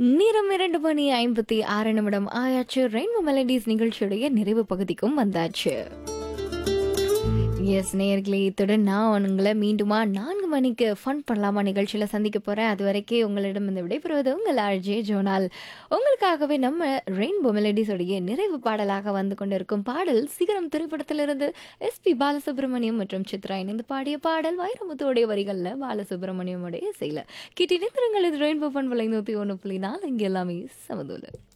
நேரம் இரண்டு மணி ஐம்பத்தி ஆறு நிமிடம் ஆயாச்சு ரெயின்போ மெலடிஸ் நிகழ்ச்சியுடைய நிறைவு பகுதிக்கும் வந்தாச்சு எஸ் நேயர்களே இத்துடன் நான் உங்களை மீண்டுமா நான்கு மணிக்கு ஃபன் பண்ணலாமா நிகழ்ச்சியில் சந்திக்க போகிறேன் அது வரைக்கும் உங்களிடம் இந்த விடைபெறுவது உங்கள் ஆர்ஜே ஜோனால் உங்களுக்காகவே நம்ம ரெயின்போ மெலடிஸோடைய நிறைவு பாடலாக வந்து கொண்டிருக்கும் பாடல் சிகரம் திரைப்படத்திலிருந்து எஸ்பி பாலசுப்ரமணியம் மற்றும் சித்ரா இணைந்து பாடிய பாடல் வைரமுத்துவோடைய வரிகளில் பாலசுப்ரமணியமுடைய இசையில் கிட்டி நிறுத்தங்கள் இது ரெயின்போ ஃபன் விலை நூற்றி ஒன்று புள்ளி நாலு இங்கே எல்லாமே சமதூல